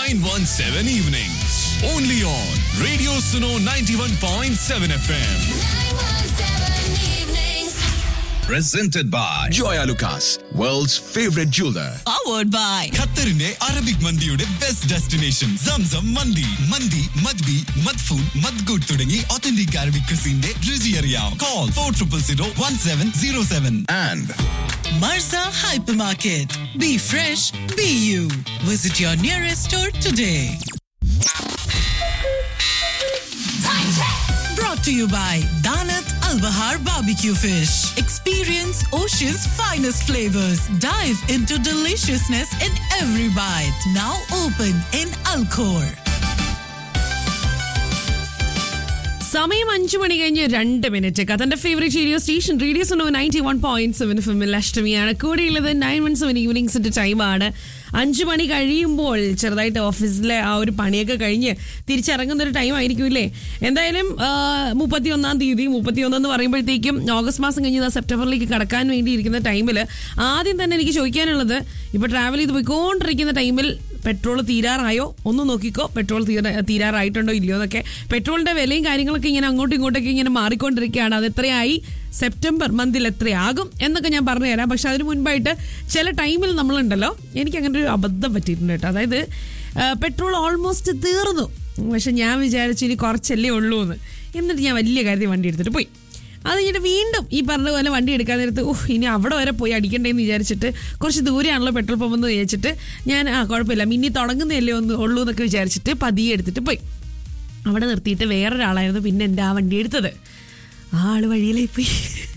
917 evenings. Only on Radio Suno 91.7 FM. Presented by Joya Lucas, world's favorite jeweler. powered by ഖത്തറിന്റെ Arabic മന്തിയുടെ best destination Zamzam മന്തി മന്തി മദ്ബി മദ്ഫൂൻ മദ്ഗുഡ് തുടങ്ങി ഒത്തന്റിക് അറബിക് ക്രിസിന്റെ രുചി അറിയാം call for triple zero one seven zero seven And Marza Hypermarket. Be fresh, be you. Visit your nearest store today. Brought to you by Danat Al Bahar Barbecue Fish. Experience Ocean's finest flavors. Dive into deliciousness in every bite. Now open in Alcor. സമയം അഞ്ചു മണി കഴിഞ്ഞ് രണ്ട് minute കഥന്റെ favourite radio station radio Suno ninety one point seven ഫിമിൽ അഷ്ടമിയാണ് കൂടെയുള്ളത് nine one seven ഈവനിങ്സിന്റെ ടൈമാണ് അഞ്ചു മണി കഴിയുമ്പോൾ ചെറുതായിട്ട് ഓഫീസിലെ ആ ഒരു പണിയൊക്കെ കഴിഞ്ഞ് തിരിച്ചിറങ്ങുന്ന ഒരു ടൈം ആയിരിക്കുമല്ലേ എന്തായാലും മുപ്പത്തി ഒന്നാം തീയതി മുപ്പത്തി എന്ന് പറയുമ്പോഴത്തേക്കും ഓഗസ്റ്റ് മാസം കഴിഞ്ഞ് ഇതാ സെപ്റ്റംബറിലേക്ക് കടക്കാൻ വേണ്ടി ഇരിക്കുന്ന ടൈമിൽ ആദ്യം തന്നെ എനിക്ക് ചോദിക്കാനുള്ളത് ഇപ്പൊ ട്രാവൽ ചെയ്ത് പോയിക്കൊണ്ടിരിക്കുന്ന ടൈമിൽ പെട്രോൾ തീരാറായോ ഒന്ന് നോക്കിക്കോ പെട്രോൾ തീര തീരാറായിട്ടുണ്ടോ ഇല്ലയോ എന്നൊക്കെ പെട്രോളിന്റെ വിലയും കാര്യങ്ങളൊക്കെ ഇങ്ങനെ അങ്ങോട്ടും ഇങ്ങോട്ടൊക്കെ ഇങ്ങനെ മാറിക്കൊണ്ടിരിക്കുകയാണ് അത് എത്രയായി സെപ്റ്റംബർ മന്തിൽ എത്രയാകും എന്നൊക്കെ ഞാൻ പറഞ്ഞു തരാം പക്ഷെ അതിന് മുൻപായിട്ട് ചില ടൈമിൽ നമ്മളുണ്ടല്ലോ എനിക്ക് അങ്ങനെ ഒരു അബദ്ധം പറ്റിയിട്ടുണ്ട് കേട്ടോ അതായത് പെട്രോൾ ഓൾമോസ്റ്റ് തീർന്നു പക്ഷെ ഞാൻ വിചാരിച്ചു ഇനി കുറച്ചല്ലേ ഉള്ളൂ എന്ന് എന്നിട്ട് ഞാൻ വലിയ കാര്യത്തിൽ വണ്ടി എടുത്തിട്ട് പോയി അത് കഴിഞ്ഞിട്ട് വീണ്ടും ഈ പറഞ്ഞ പോലെ വണ്ടി എടുക്കാൻ നേരത്ത് ഓഹ് ഇനി അവിടെ വരെ പോയി അടിക്കണ്ടേന്ന് വിചാരിച്ചിട്ട് കുറച്ച് ദൂരെയാണല്ലോ പെട്രോൾ പമ്പ് എന്ന് വിചാരിച്ചിട്ട് ഞാൻ ആ കുഴപ്പമില്ല മിന്നി തുടങ്ങുന്നതല്ലേ ഒന്ന് ഉള്ളൂ എന്നൊക്കെ വിചാരിച്ചിട്ട് പതിയെ എടുത്തിട്ട് പോയി അവിടെ നിർത്തിയിട്ട് വേറൊരാളായിരുന്നു പിന്നെ എൻ്റെ ആ വണ്ടി എടുത്തത് ആ ആള് വഴിയിലായി പോയി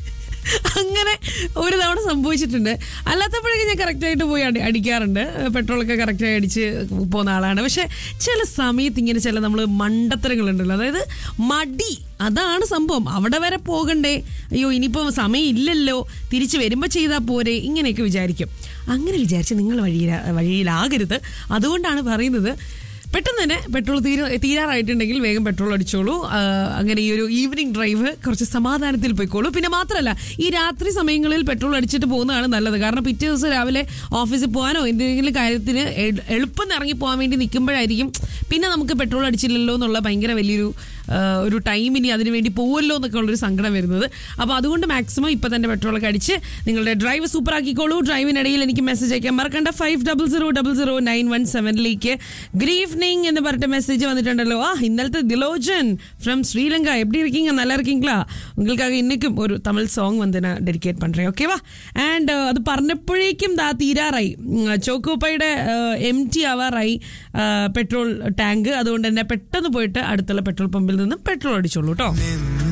അങ്ങനെ ഒരു തവണ സംഭവിച്ചിട്ടുണ്ട് അല്ലാത്തപ്പോഴൊക്കെ ഞാൻ കറക്റ്റായിട്ട് പോയി അടി അടിക്കാറുണ്ട് പെട്രോളൊക്കെ കറക്റ്റായി അടിച്ച് പോകുന്ന ആളാണ് പക്ഷെ ചില സമയത്ത് ഇങ്ങനെ ചില നമ്മൾ മണ്ടത്തരങ്ങളുണ്ടല്ലോ അതായത് മടി അതാണ് സംഭവം അവിടെ വരെ പോകണ്ടേ അയ്യോ ഇനിയിപ്പോൾ സമയം ഇല്ലല്ലോ തിരിച്ച് വരുമ്പോൾ ചെയ്താൽ പോരെ ഇങ്ങനെയൊക്കെ വിചാരിക്കും അങ്ങനെ വിചാരിച്ച് നിങ്ങൾ വഴിയിൽ വഴിയിലാകരുത് അതുകൊണ്ടാണ് പറയുന്നത് പെട്ടെന്ന് തന്നെ പെട്രോൾ തീര തീരാറായിട്ടുണ്ടെങ്കിൽ വേഗം പെട്രോൾ അടിച്ചോളൂ ആ, അങ്ങനെ ഈ ഒരു ഈവനിങ് ഡ്രൈവ് കുറച്ച് സമാധാനത്തിൽ പോയിക്കോളൂ പിന്നെ മാത്രമല്ല ഈ രാത്രി സമയങ്ങളിൽ പെട്രോൾ അടിച്ചിട്ട് പോകുന്നതാണ് നല്ലത് കാരണം പിറ്റേ ദിവസം രാവിലെ ഓഫീസിൽ പോകാനോ എന്തെങ്കിലും കാര്യത്തിന് എ- എളുപ്പം ഇറങ്ങി പോകാൻ വേണ്ടി നിൽക്കുമ്പോഴായിരിക്കും പിന്നെ നമുക്ക് പെട്രോൾ അടിച്ചില്ലല്ലോ എന്നുള്ള ഭയങ്കര വലിയൊരു ആ, ഒരു ടൈം ഇനി അതിന് വേണ്ടി പോകുമല്ലോ എന്നൊക്കെ ഉള്ളൊരു സങ്കടം വരുന്നത് അപ്പോൾ അതുകൊണ്ട് മാക്സിമം ഇപ്പം തന്നെ പെട്രോളൊക്കെ അടിച്ച് നിങ്ങളുടെ ഡ്രൈവ് സൂപ്പർ ആക്കിക്കോളൂ ഡ്രൈവിനിടയിൽ എനിക്ക് മെസ്സേജ് അയക്കാൻ മറക്കണ്ട five double zero double zero nine one സെവനിലേക്ക് ഗുഡ് ഈവനിങ് എന്ന് പറഞ്ഞിട്ട് മെസ്സേജ് വന്നിട്ടുണ്ടല്ലോ ആ ഇന്നലത്തെ ദിലോജൻ ഫ്രം ശ്രീലങ്ക எப்படி இருக்கீங்க நல்லா இருக்கீங்களா உங்களுக்காக இன்னைக்கும் ஒரு தமிழ் சாங் வந்து நான் ഡെഡിക്കേറ്റ് പண்றேன் ഓക്കേവാ ആൻഡ് അത് പറഞ്ഞപ്പോഴേക്കും ദാ തീരാറായി ഉം, ചോക്കോപ്പയുടെ എം ടി ആവാറായി പെട്രോൾ ടാങ്ക് അതുകൊണ്ട് തന്നെ പെട്ടെന്ന് പോയിട്ട് അടുത്തുള്ള പെട്രോൾ പമ്പിൽ നിന്ന് പെട്രോൾ അടിച്ചോളൂ കേട്ടോ